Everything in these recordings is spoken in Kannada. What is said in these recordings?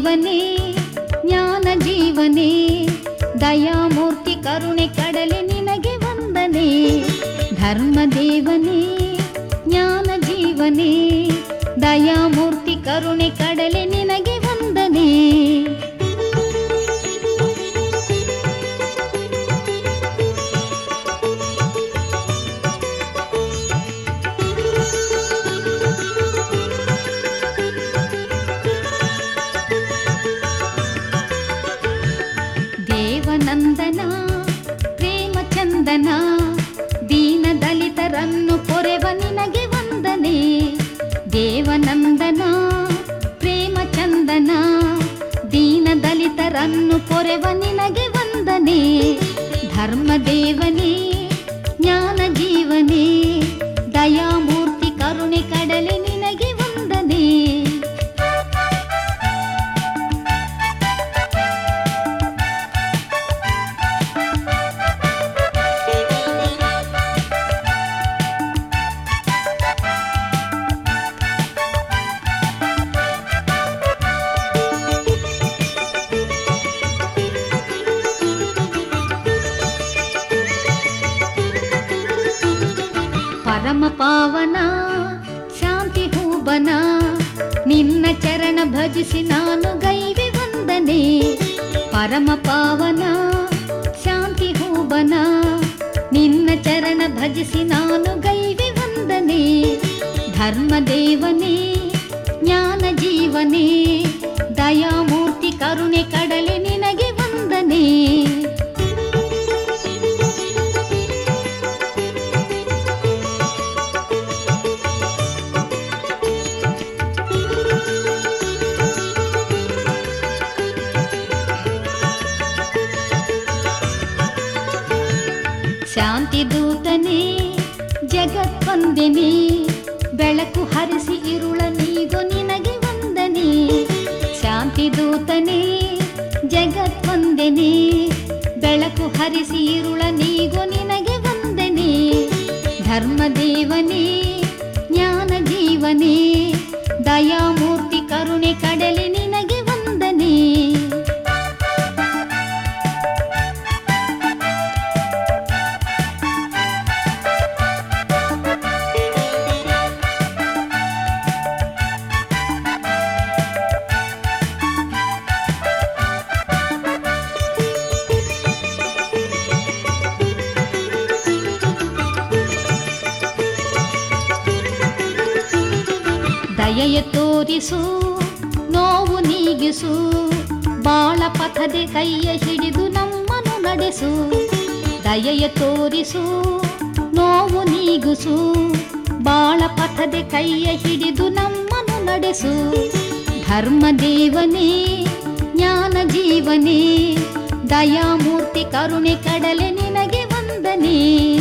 ದೇವನೇ ಜ್ಞಾನ ಜೀವನೇ ದಯಾಮೂರ್ತಿ ಕರುಣೆ ಕಡಲೆ ನಿನಗೆ ವಂದನೆ ಧರ್ಮ ದೇವನೇ ಜ್ಞಾನ ಜೀವನೇ ದಯಾಮೂರ್ತಿ ಕರುಣೆ ಕಡಲೆ ನಿನಗೆ ವಂದನೆ ದೇವನಂದನ ಪ್ರೇಮ ಚಂದನ ದೀನ ದಲಿತರನ್ನು ಪೊರೆವ ನಿನಗೆ ವಂದನೆ ದೇವನಂದನ ಪ್ರೇಮ ಚಂದನ ದೀನ ದಲಿತರನ್ನು ಪೊರೆವ ನಿನಗೆ ವಂದನೆ ಧರ್ಮ ದೇವನೇ ಜ್ಞಾನ ಜೀವನೇ ದಯಾಮೂರ್ತಿ ಕರುಣೆ ಕಡಲೆ ನಿನಗೆ ವಂದನೆ ಪರಮ ಪಾವನ ಶಾಂತಿ ಹೂಬನ ನಿನ್ನ ಚರಣ ಭಜಿಸಿ ನಾನು ಗೈವೆ ವಂದನೆ ಪರಮ ಪಾವನ ಶಾಂತಿ ಹೂಬನ ನಿನ್ನ ಚರಣ ಭಜಿಸಿ ನಾನು ಗೈವೆ ವಂದನೆ ಧರ್ಮ ದೇವನೇ ಜ್ಞಾನ ಜೀವನೇ ದಯಾಮೂರ್ತಿ ಕರುಣೆ ಕಡಲೆ ನಿನಗೆ ವಂದನೆ ಶಾಂತಿ ದೂತನೇ ಜಗತ್ವಂದನೆ ಬೆಳಕು ಹರಿಸಿ ಇರುಳ ನೀಗು ನಿನಗೆ ವಂದನೆ ಶಾಂತಿ ದೂತನೇ ಜಗತ್ವಂದನೆ ಬೆಳಕು ಹರಿಸಿ ಇರುಳ ನೀಗು ನಿನಗೆ ವಂದನೆ ಧರ್ಮ ದೇವನೇ ಜ್ಞಾನ ಜೀವನೇ ದಯಾಮೂರ್ತಿ ಕರುಣೆ ಕಡಲೆ ನಿನಗೆ ವಂದನೆ ದಯೆಯ ತೋರಿಸು ನೋವು ನೀಗಿಸು ಬಾಳ ಪಥದೆ ಕೈಯ ಹಿಡಿದು ನಮ್ಮನ್ನು ನಡೆಸು ದಯೆಯ ತೋರಿಸು ನೋವು ನೀಗಿಸು ಬಾಳ ಪಥದೆ ಕೈಯ ಹಿಡಿದು ನಮ್ಮನ್ನು ನಡೆಸು ಧರ್ಮ ದೇವನೇ ಜ್ಞಾನ ಜೀವನೇ ದಯಾಮೂರ್ತಿ ಕರುಣೆ ಕಡಲೆ ನಿನಗೆ ವಂದನೆ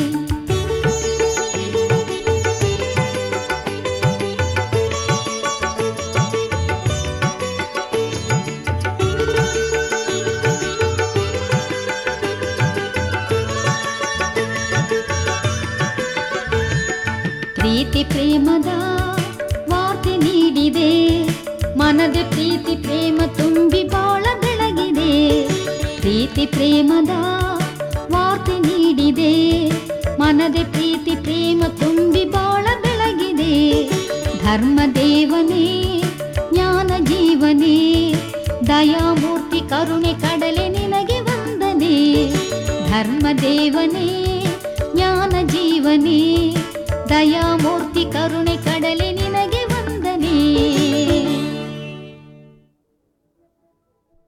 ಪ್ರೀತಿ ಪ್ರೇಮದ ವಾರ್ತೆ ನೀಡಿದೆ ಮನದ ಪ್ರೀತಿ ಪ್ರೇಮ ತುಂಬಿ ಬಾಳ ಬೆಳಗಿದೆ ಪ್ರೀತಿ ಪ್ರೇಮದ ವಾರ್ತೆ ನೀಡಿದೆ ಮನದ ಪ್ರೀತಿ ಪ್ರೇಮ ತುಂಬಿ ಬಾಳ ಬೆಳಗಿದೆ ಧರ್ಮ ದೇವನೇ ಜ್ಞಾನ ಜೀವನೇ ದಯಾಮೂರ್ತಿ ಕರುಣೆ ಕಡಲೆ ನಿನಗೆ ವಂದನೆ ಧರ್ಮ ದೇವನೇ ಜ್ಞಾನ ಜೀವನೇ ದಯಾಮೂರ್ತಿ ಕರುಣೆ ಕಡಲೆ